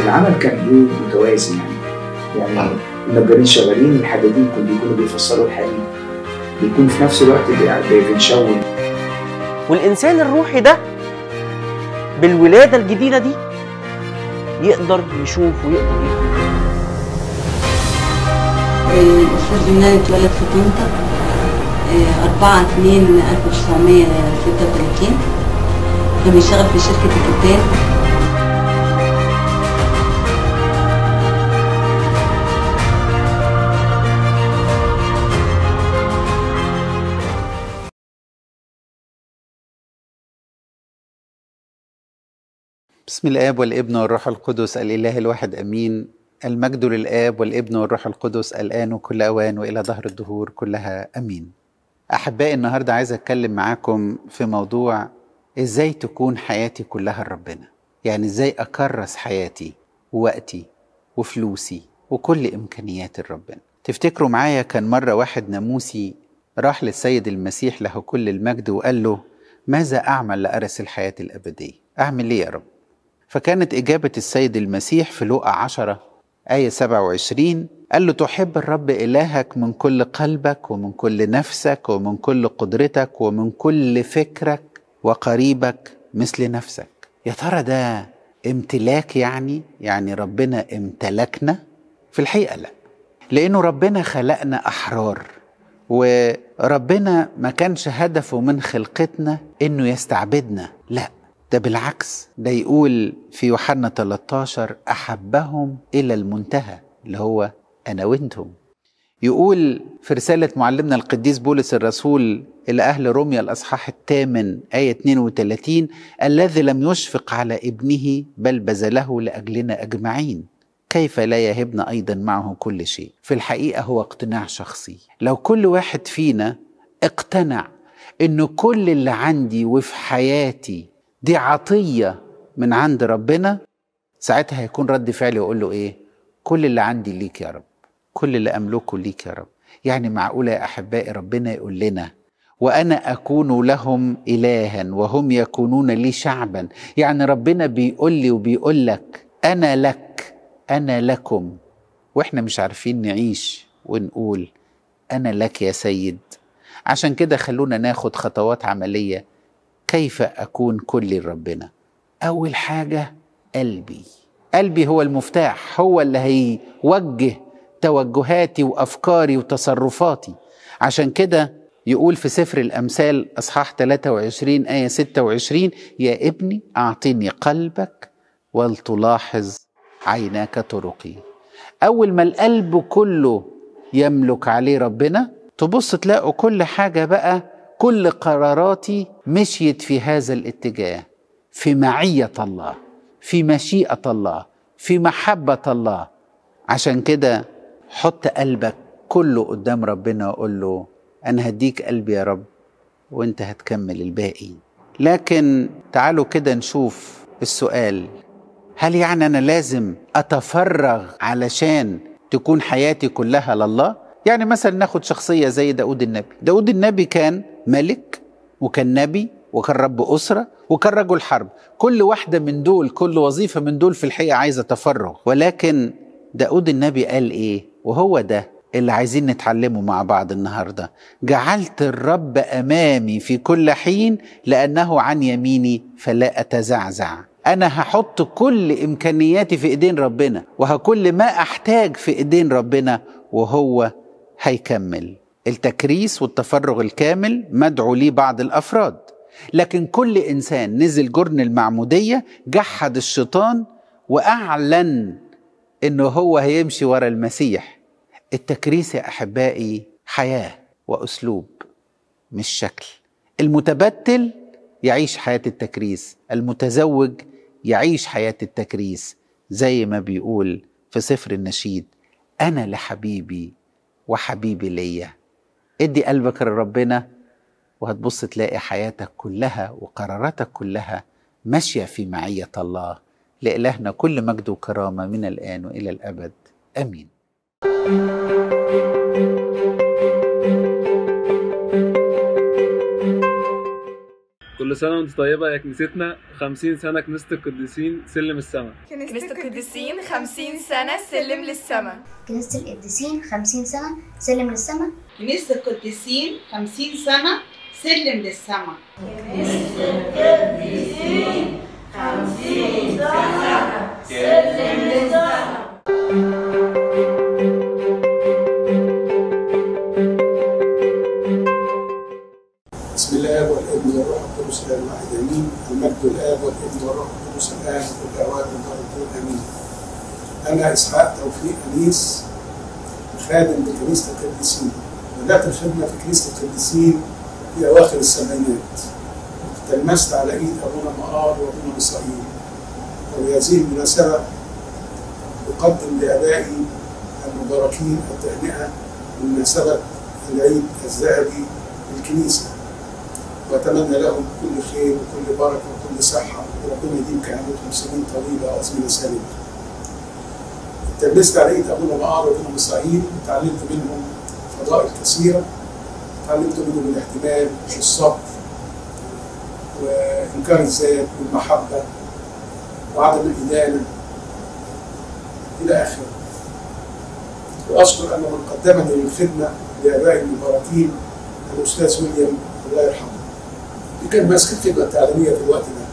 العمل كان ايه متوازي يعني يعني النجارين شغالين الحدادين كانوا بيكونوا بيفسروا الحديد بيكون في نفس الوقت بي- بنشون والإنسان الروحي ده بالولادة الجديدة دي يقدر يشوف ويقدر يفهم الأستاذ يونان اتولد في طنطا آه، 4 2 1936 كان بيشتغل في شركة الكتان بسم الآب والابن والروح القدس الإله الواحد أمين المجد للآب والابن والروح القدس الآن وكل أوان وإلى ظهر الدهور كلها أمين أحبائي النهاردة عايز أتكلم معاكم في موضوع إزاي تكون حياتي كلها لربنا يعني إزاي أكرس حياتي ووقتي وفلوسي وكل إمكانيات ربنا تفتكروا معايا كان مرة واحد ناموسي راح للسيد المسيح له كل المجد وقال له ماذا أعمل لأرث الحياة الأبدية أعمل إيه يا رب فكانت إجابة السيد المسيح في لوقا عشرة آية 27 قال له تحب الرب إلهك من كل قلبك ومن كل نفسك ومن كل قدرتك ومن كل فكرك وقريبك مثل نفسك يا ترى ده امتلاك يعني يعني ربنا امتلكنا في الحقيقة لا لأنه ربنا خلقنا أحرار وربنا ما كانش هدفه من خلقتنا إنه يستعبدنا لا ده بالعكس ده يقول في يوحنا 13 أحبهم إلى المنتهى اللي هو أنا وأنتم يقول في رسالة معلمنا القديس بولس الرسول إلى أهل روميا الأصحاح الثامن آية 32 الذي لم يشفق على ابنه بل بذله لأجلنا أجمعين كيف لا يهبنا أيضا معه كل شيء في الحقيقة هو اقتناع شخصي لو كل واحد فينا اقتنع إنه كل اللي عندي وفي حياتي دي عطية من عند ربنا ساعتها هيكون رد فعلي وأقول له إيه كل اللي عندي ليك يا رب كل اللي أملكه ليك يا رب يعني معقولة يا أحبائي ربنا يقول لنا وأنا أكون لهم إلها وهم يكونون لي شعبا يعني ربنا بيقول لي وبيقول لك أنا لك أنا لكم وإحنا مش عارفين نعيش ونقول أنا لك يا سيد عشان كده خلونا ناخد خطوات عملية كيف أكون كل لربنا أول حاجة قلبي قلبي هو المفتاح هو اللي هيوجه توجهاتي وأفكاري وتصرفاتي عشان كده يقول في سفر الأمثال أصحاح 23 آية 26 يا ابني أعطني قلبك ولتلاحظ عيناك طرقي أول ما القلب كله يملك عليه ربنا تبص تلاقوا كل حاجة بقى كل قراراتي مشيت في هذا الاتجاه في معية الله في مشيئة الله في محبة الله عشان كده حط قلبك كله قدام ربنا وقول له أنا هديك قلبي يا رب وأنت هتكمل الباقي لكن تعالوا كده نشوف السؤال هل يعني أنا لازم أتفرغ علشان تكون حياتي كلها لله؟ يعني مثلا ناخد شخصية زي داود النبي داود النبي كان ملك وكان نبي وكان رب أسرة وكان رجل حرب كل واحدة من دول كل وظيفة من دول في الحقيقة عايزة تفرغ ولكن داود النبي قال إيه وهو ده اللي عايزين نتعلمه مع بعض النهاردة جعلت الرب أمامي في كل حين لأنه عن يميني فلا أتزعزع أنا هحط كل إمكانياتي في إيدين ربنا وهكل ما أحتاج في إيدين ربنا وهو هيكمل التكريس والتفرغ الكامل مدعو ليه بعض الافراد لكن كل انسان نزل جرن المعموديه جحد الشيطان واعلن انه هو هيمشي ورا المسيح التكريس يا احبائي حياه واسلوب مش شكل المتبتل يعيش حياه التكريس المتزوج يعيش حياه التكريس زي ما بيقول في سفر النشيد انا لحبيبي وحبيبي ليا ادي قلبك لربنا وهتبص تلاقي حياتك كلها وقراراتك كلها ماشيه في معيه الله لالهنا كل مجد وكرامه من الان والى الابد امين كل كل سنة وانت طيبة يا كنيستنا 50 سنة كنيسة القديسين سلم السما كنيسة القديسين 50 سنة سلم للسما كنيسة القديسين 50 سنة سلم للسماء كنيسة القديسين 50 سنة سلم للسما بسم الله والابن والروح القدس الاله الواحد امين المجد الاب والابن والروح القدس الان وكل اوان والدار امين انا اسحاق توفيق انيس خادم بكنيسه القديسين بدات الخدمه في كنيسه القديسين في اواخر السبعينات تلمست على ايد ابونا مقار وابونا مصائيل وبهذه المناسبه اقدم لابائي المباركين التهنئه بمناسبه العيد الذهبي للكنيسه واتمنى لهم كل خير وكل بركه وكل صحه وربنا يديم كهنتهم سنين طويله وازمنه سالمه. تلبست على ايد ابونا مقار وابونا مصاعيل وتعلمت منهم فضائل كثيره تعلمت منهم الاحتمال والصبر وانكار الذات والمحبه وعدم الادانه الى اخره. واشكر ان من قدمني للخدمه لابائي المباركين الاستاذ ويليام الله يرحمه. اللي كان ماسك الخدمه التعليميه في الوقت ده.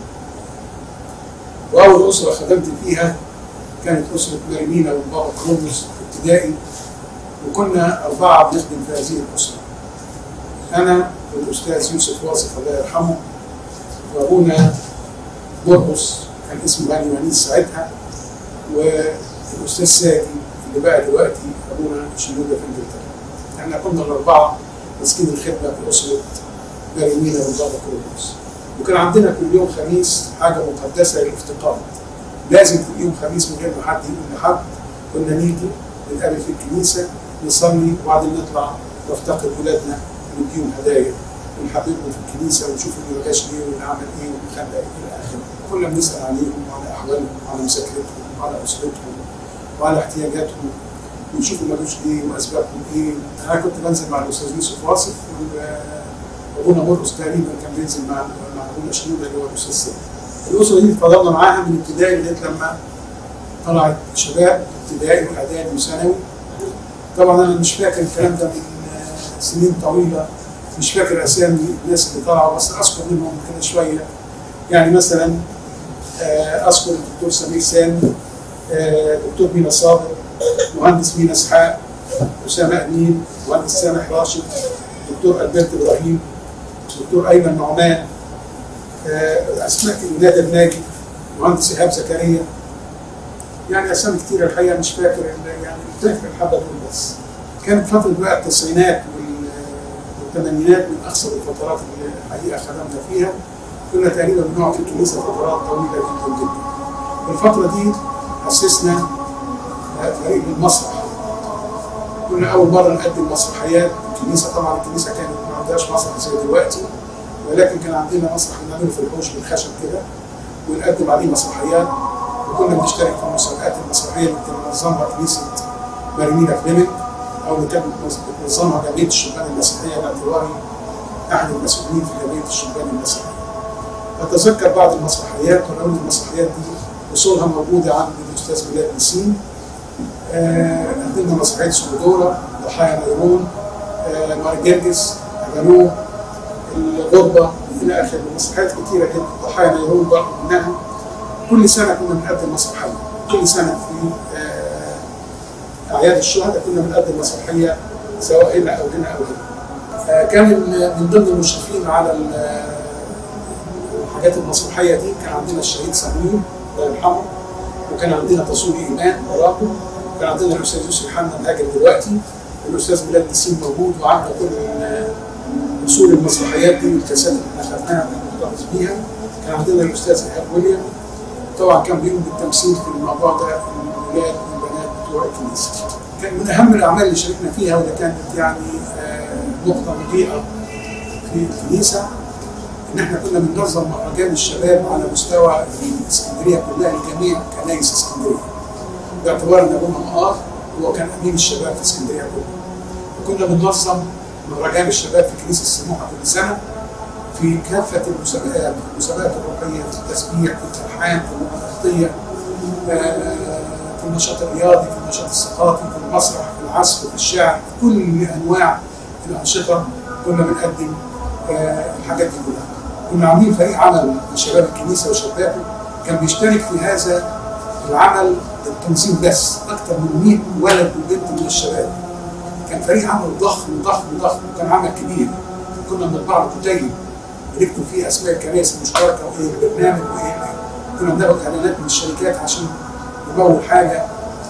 واول اسره خدمت فيها كانت اسره مريمينا وبابا كرونوس ابتدائي وكنا اربعه بنخدم في هذه الاسره. انا والاستاذ يوسف واصف الله يرحمه وابونا مرقص كان اسمه غني ونيس ساعتها والاستاذ ساجي اللي بقى دلوقتي ابونا شنوده في انجلترا. احنا كنا الاربعه ماسكين الخدمه في اسره مريمينا وبابا كرونوس. وكان عندنا كل يوم خميس حاجه مقدسه للافتقاد. لازم كل يوم خميس من غير ما حد يقول لحد كنا نيجي نتقابل في الكنيسه نصلي وبعدين نطلع نفتقد ولادنا ونديهم هدايا ونحببهم في الكنيسه ونشوف اللي ما جاش ليه واللي عمل ايه واللي خلى ايه الى اخره. كنا بنسال عليهم وعلى احوالهم وعلى مذاكرتهم وعلى اسرتهم وعلى احتياجاتهم ونشوفوا مالوش ايه واسبابهم ايه. انا كنت بنزل مع الاستاذ يوسف واصف وابونا مرقص تقريبا كان بينزل مع مع ابونا شنوده اللي هو الاستاذ سيد. الاسره دي فضلنا معاها من ابتدائي لغايه لما طلعت شباب ابتدائي واعدادي وثانوي. طبعا انا مش فاكر الكلام ده من آه، سنين طويله مش فاكر اسامي الناس اللي طلعوا بس اذكر منهم كده شويه يعني مثلا آه، اذكر الدكتور سمير سامي آه، دكتور مينا صابر مهندس مينا اسحاق اسامه امين مهندس سامح راشد دكتور البرت ابراهيم دكتور ايمن نعمان آه، اسماء نادر ناجي مهندس ايهاب زكريا يعني اسامي كتير الحقيقه مش فاكر ال- يعني فاكر الحبه دول بس كانت فتره بقى التسعينات وال- والثمانينات من اخسر الفترات اللي الحقيقه خدمنا فيها كنا تقريبا بنقعد في الكنيسه فترات طويله جدا جدا الفتره دي اسسنا آه، فريق المسرح كنا اول مره نقدم مسرحيات الكنيسه طبعا الكنيسه كانت ما عندهاش مسرح زي دلوقتي ولكن كان عندنا مسرح بنعمله في الحوش بالخشب كده ونقدم عليه مسرحيات وكنا بنشترك في المسابقات المسرحيه اللي بتنظمها كنيسه مريمينا فليمنج او اللي كانت بتنظمها جمعيه الشبان المسيحيه باعتباري احد المسؤولين في جمعيه الشبان المسيحيه. اتذكر بعض المسرحيات ولو ان المسرحيات دي اصولها موجوده عند الاستاذ بلال نسيم آه، قدمنا مسرحيه سودورا ضحايا نيرون آه، مارجرجس أبانوه الغربه الى اخره مسرحيات كثيره جدا ضحايا نيرون برضه منها كل سنه كنا بنقدم مسرحيه كل سنه في آه، اعياد الشهداء كنا بنقدم مسرحيه سواء هنا او هنا او هنا آه، كان ال- من ضمن المشرفين على ال- الحاجات المسرحيه دي كان عندنا الشهيد سمير الله يرحمه وكان عندنا تصوير ايمان وراقب وكان عندنا الاستاذ يوسف حنا الهاجر دلوقتي والاستاذ بلال نسيم موجود وعندنا كل ال- اصول المسرحيات دي والكاسات اللي احنا خدناها بنحتفظ بيها كان عندنا الاستاذ ايهاب ويليام طبعا كان بيقوم بالتمثيل في الموضوع ده الولاد والبنات بتوع الكنيسه. كان من اهم الاعمال اللي شاركنا فيها واللي كانت يعني آه، نقطه مضيئه في الكنيسه ان احنا كنا بننظم مهرجان الشباب على مستوى اسكندريه كلها لجميع كنائس اسكندريه. باعتبار ان ابونا مقار هو كان امين الشباب في اسكندريه كلها. وكنا بننظم مهرجان الشباب في كنيسه السموحه كل سنه في كافه المسابقات المسابقات الروحيه في التسبيح في الالحان في اللغه الخطيه آه، في النشاط الرياضي في النشاط الثقافي في المسرح في العزف في الشعر في كل انواع الانشطه كنا بنقدم آه، الحاجات دي كلها كنا عاملين فريق عمل لشباب الكنيسه وشبابه كان بيشترك في هذا العمل التنظيم بس اكثر من 100 ولد وبنت من الشباب كان فريق عمل ضخم ضخم ضخم وكان عمل كبير كنا بنطبع له كتيب بنكتب فيه اسماء الكنائس المشتركه وايه البرنامج وايه كنا بناخد اعلانات من الشركات عشان نمول حاجه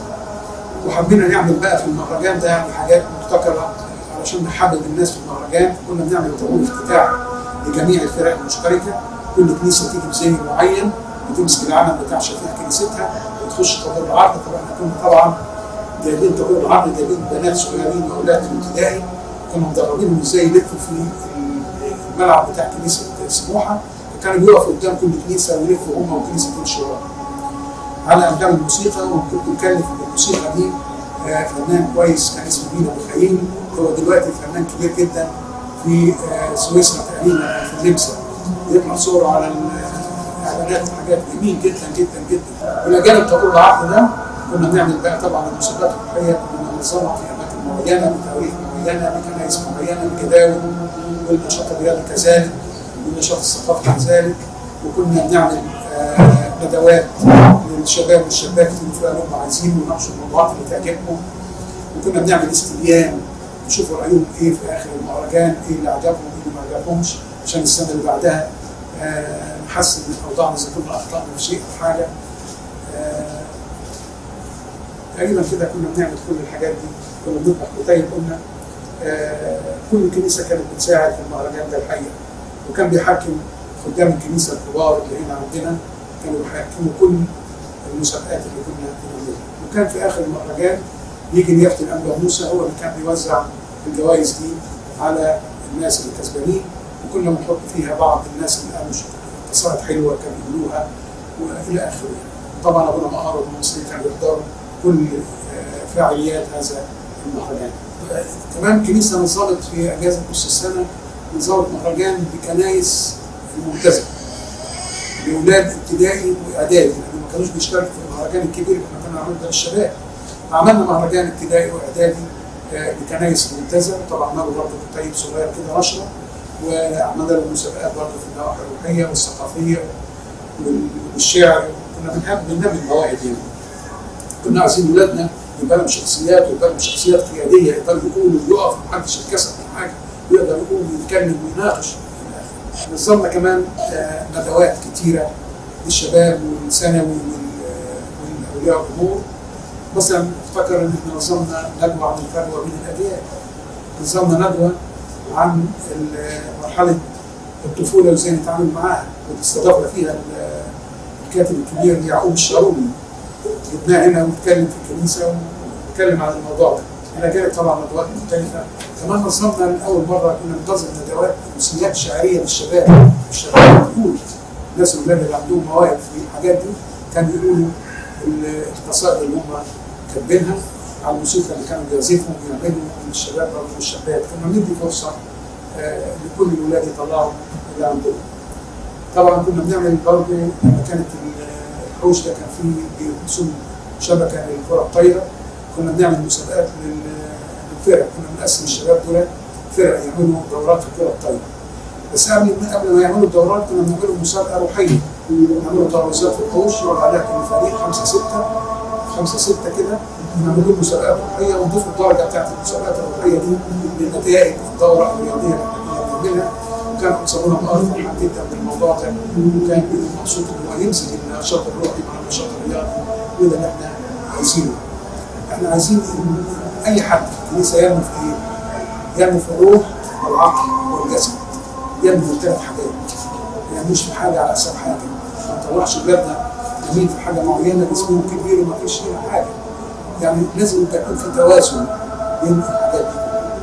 وحبينا نعمل بقى في المهرجان ده يعني حاجات مبتكره علشان نحبب الناس في المهرجان كنا بنعمل طابور افتتاح لجميع الفرق المشتركه كل كنيسه تيجي بزي معين وتمسك العلم بتاع شفيع كنيستها وتخش طابور العرض طبعا احنا كنا طبعا جايبين طابور العرض جايبين بنات صغيرين واولاد في الابتدائي كنا مدربينهم ازاي يلفوا في الملعب بتاع كنيسه سموحه فكانوا بيقفوا قدام كل كنيسه ويلفوا هم وكنيسه تمشي وراهم على ابدال الموسيقى وكنت مكلف بالموسيقى دي آه، فنان كويس كان اسمه بينا بخيل هو دلوقتي فنان كبير جدا في آه، سويسرا تقريبا في النمسا بيطلع صوره على الاعلانات وحاجات جميل جدا جدا جدا والى جانب طابور العقد ده كنا بنعمل بقى طبعا المسابقات الروحيه كنا بننظمها في اماكن معينه بتواريخ معينه بكنائس معينه بجداول والنشاط الرياضي كذلك والنشاط الثقافي كذلك وكنا بنعمل آه، ندوات للشباب والشابات اللي فيها اللي هم عايزين ويناقشوا الموضوعات اللي تعجبهم وكنا بنعمل استبيان نشوفوا رايهم ايه في اخر المهرجان ايه اللي عجبهم ايه اللي ما عجبهمش عشان السنه اللي بعدها آه، نحسن من اوضاعنا اذا كنا اخطانا في شيء او حاجه آه، تقريبا كده كنا بنعمل كل الحاجات دي كنا بنطبخ كتيب قلنا آه، كل كنيسه كانت بتساعد في المهرجان ده الحقيقه وكان بيحكم خدام الكنيسه الكبار اللي هنا عندنا كانوا بيحكموا كل المسابقات اللي كنا بنعملها وكان في اخر المهرجان يجي نيافه الانبا موسى هو اللي كان بيوزع الجوائز دي على الناس اللي كسبانين وكنا بنحط فيها بعض الناس اللي قالوا قصائد حلوه كانوا يقولوها والى اخره طبعا ابونا مقار والمصري كانوا بيحضروا كل آه، فعاليات هذا المهرجان آه، كمان كنيسه نظمت في اجازه نص السنه نظمت مهرجان بكنايس الملتزمه لاولاد ابتدائي واعدادي لان ما كانوش بيشتركوا في المهرجان الكبير اللي احنا كنا عاملينه ده للشباب عملنا مهرجان ابتدائي واعدادي آه، بكنايس الملتزم طبعا عملوا برضه كتيب صغير كده نشره وعملنا له مسابقات برضه في النواحي الروحيه والثقافيه وال- والشعر كنا بنحب بننمي المواهب يعني كنا عايزين ولادنا يبقى لهم شخصيات ويبقى لهم شخصيات قياديه يقدروا يقولوا ويقفوا محدش يتكسر من حاجه ويقدر يقول ويتكلم ويناقش نظمنا كمان آه، ندوات كتيره للشباب والثانوي وال- والاولياء الامور مثلا افتكر ان احنا نظمنا ندوه عن الفجوه بين الاجيال نظمنا ندوه عن ال- مرحله الطفوله وازاي نتعامل معاها واستضفنا فيها ال- الكاتب الكبير يعقوب الشاروني جبناه هنا واتكلم في الكنيسه واتكلم عن الموضوع ده الى جانب طبعا ندوات مختلفه كمان نظمنا لاول مره كنا بننظم ندوات امسيات شعريه للشباب الشباب بيقول الناس الولاد اللي عندهم مواهب في الحاجات دي كانوا يقولوا ال- القصائد اللي هم كاتبينها على الموسيقى اللي كانوا بيعزفوا ويعملوا للشباب او للشابات كنا بندي فرصه آه، لكل الولاد يطلعوا اللي عندهم طبعا كنا بنعمل برضه لما كانت الحوش ده كان فيه بيرسم شبكه للكره الطايره كنا بنعمل مسابقات لل- للفرق كنا بنقسم الشباب دول فرق يعملوا دورات في الكره الطايره بس قبل ما قبل ما يعملوا الدورات كنا بنعملوا مسابقه روحيه نعملوا ترابيزات في الحوش يقعد عليها كل فريق خمسه سته خمسه سته كده نعمل لهم مسابقات روحيه ونضيف الدرجه بتاعت المسابقات الروحيه دي لنتائج الدوره الرياضيه اللي احنا كنا بنعملها وكان صابونا مقار فرحان جدا بالموضوع ده وكان مبسوط ان هو يمزج النشاط الروحي مع النشاط الرياضي وده اللي احنا عايزينه. احنا عايزين إن اي حد في الكنيسه ينمو في ايه؟ ينمو في الروح والعقل والجسد. ينمو في ثلاث حاجات. ما ينموش في حاجه على حساب حاجه. ما نطلعش ولادنا يمين في حاجه معينه جسمهم كبير وما فيش هنا حاجه. يعني لازم يكون في توازن بين الحاجات دي.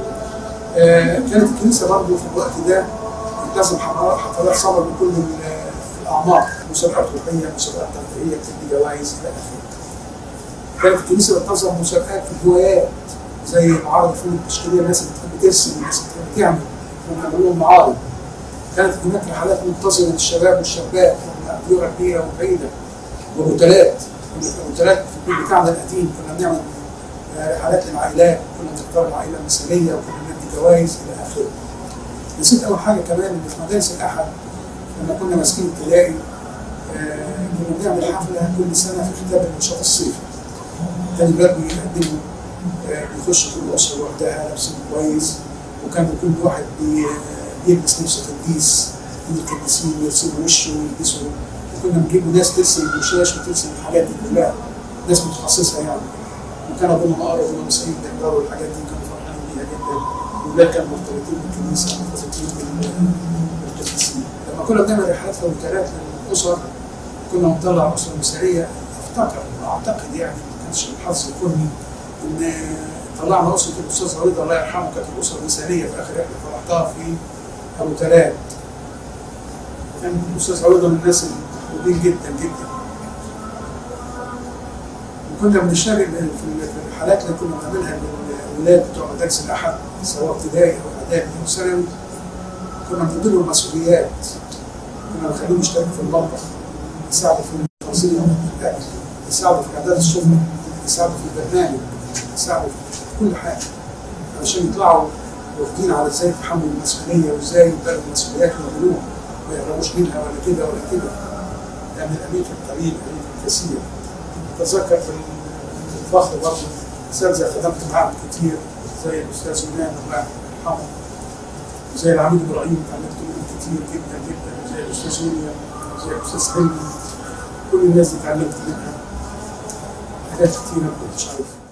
آه، كانت الكنيسه برضه في الوقت ده لازم حفلات حفلات صبر لكل ال- الاعمار مسابقات روحيه مسابقات ترفيهيه بتدي جوائز الى اخره. كانت الكنيسه بتنظم مسابقات في الهوايات زي معارض الفنون التشكيليه الناس اللي بتحب ترسم الناس اللي بتحب تعمل كنا بنعمل لهم معارض كانت هناك رحلات منتظمه للشباب والشابات لغه كبيره وبعيده وهوتيلات الهوتيلات في البيت بتاعنا القديم كنا بنعمل آه، رحلات للعائلات كنا بنختار العائله المثاليه وكنا بندي جوائز الى اخره نسيت اول حاجه كمان ان في مدارس الاحد لما كنا ماسكين ابتدائي آه، كنا بنعمل حفله كل سنه في ختام النشاط الصيفي كان الباب بيقدموا آه، بيخش كل اسره لوحدها لابسين كويس وكان كل واحد بي- بيلبس لبس قديس من القديسين يرسموا وشه ويلبسوا وكنا بنجيب ناس ترسم الوشاش وترسم الحاجات دي كلها ناس متخصصه يعني وكان ابونا مقرب وابونا مسعيد بيحضروا الحاجات دي كانوا فرحانين بيها جدا والولاد كانوا مرتبطين بالكنيسه مرتبطين بال- بالقديسين لما كنا بنعمل رحلات في وكالات للاسر كنا بنطلع اسره مثاليه افتكر اعتقد يعني ما كانش الحظ يكوني ان طلعنا اسره الاستاذ رضا الله يرحمه كانت الاسره المثاليه في اخر رحله طلعتها في ابو تلال كان الاستاذ رضا من الناس المحبوبين جدا جدا وكنا بنشارك في في الرحلات اللي كنا بنعملها للولاد بتوع مدارس الاحد سواء ابتدائي او اعدادي او ثانوي كنا بنديلهم مسؤوليات كنا بنخليهم يشتركوا في المطبخ يساعدوا في تنظيم الاكل يساعدوا في اعداد السفره يساعدوا في البرنامج يساعدوا في كل حاجه علشان يطلعوا واخدين على ازاي يتحملوا المسؤوليه وازاي يبقوا المسؤوليات ويعملوها ما يهربوش منها ولا كده ولا كده يعني الامين في القليل الامين في الكثير اتذكر في الفخر برضه اساتذه خدمت معاهم كتير زي الاستاذ يونان الله يرحمه وزي العميد ابراهيم اتعلمت منه كتير جدا جدا وزي الاستاذ يونيا وزي الاستاذ حلمي كل الناس دي اتعلمت منها حاجات كتيره ما كنتش عارفها